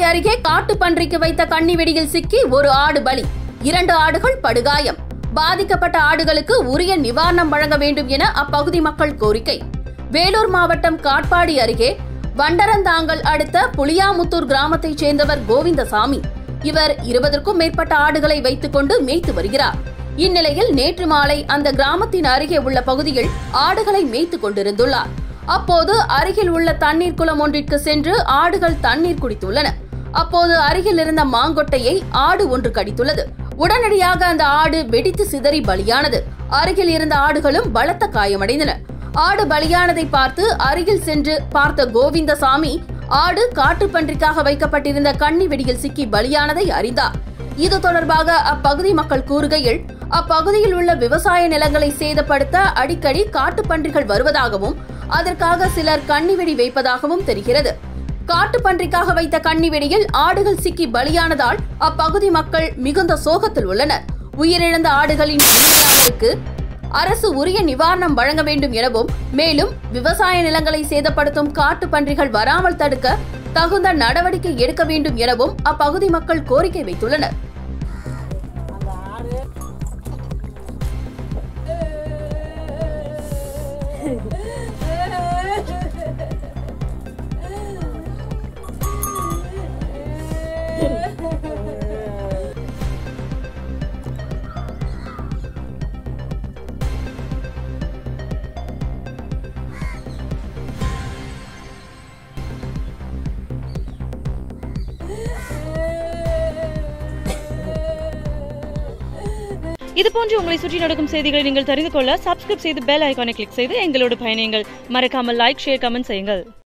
அருகே காட்டு பன்றிக்கு வைத்த கன்னி வெடியில் சிக்கி ஒரு ஆடு பலி இரண்டு ஆடுகள் படுகாயம் பாதிக்கப்பட்ட ஆடுகளுக்கு உரிய நிவாரணம் வழங்க வேண்டும் என அப்பகுதி மக்கள் கோரிக்கை வேலூர் மாவட்டம் காட்பாடி அருகே வண்டரந்தாங்கல் அடுத்த புளியாமுத்தூர் கிராமத்தைச் சேர்ந்தவர் கோவிந்தசாமி இவர் இருபதற்கும் மேற்பட்ட ஆடுகளை வைத்துக் கொண்டு மேய்த்து வருகிறார் இந்நிலையில் நேற்று மாலை அந்த கிராமத்தின் அருகே உள்ள பகுதியில் ஆடுகளை மேய்த்துக் கொண்டிருந்துள்ளார் அப்போது அருகில் உள்ள தண்ணீர் குளம் ஒன்றிற்கு சென்று ஆடுகள் தண்ணீர் குடித்துள்ளன அப்போது அருகில் இருந்த மாங்கொட்டையை ஆடு ஒன்று கடித்துள்ளது உடனடியாக அந்த ஆடு வெடித்து சிதறி பலியானது அருகில் இருந்த ஆடுகளும் பலத்த காயமடைந்தன ஆடு பலியானதை பார்த்து அருகில் சென்று பார்த்த கோவிந்தசாமி ஆடு காட்டுப்பன்றிக்காக வைக்கப்பட்டிருந்த கன்னி வெடியில் சிக்கி பலியானதை அறிந்தார் இது தொடர்பாக அப்பகுதி மக்கள் கூறுகையில் அப்பகுதியில் உள்ள விவசாய நிலங்களை சேதப்படுத்த அடிக்கடி காட்டுப்பன்றிகள் வருவதாகவும் அதற்காக சிலர் கன்னிவெடி வைப்பதாகவும் தெரிகிறது காட்டுப்பன்றிக்காக வைத்த கன்னிவெடியில் ஆடுகள் சிக்கி பலியானதால் அப்பகுதி மக்கள் மிகுந்த சோகத்தில் உள்ளனர் உயிரிழந்த ஆடுகளின் உரிமையாளருக்கு அரசு உரிய நிவாரணம் வழங்க வேண்டும் எனவும் மேலும் விவசாய நிலங்களை சேதப்படுத்தும் காட்டு பன்றிகள் வராமல் தடுக்க தகுந்த நடவடிக்கை எடுக்க வேண்டும் எனவும் அப்பகுதி மக்கள் கோரிக்கை வைத்துள்ளனர் இது போன்று உங்களை சுற்றி நடக்கும் செய்திகளை நீங்கள் தெரிந்து கொள்ள சப்ஸ்கிரைப் செய்து பெல் ஐகானை கிளிக் செய்து எங்களோடு பயணியுங்கள் மறக்காமல் லைக் ஷேர் கமெண்ட் செய்யுங்கள்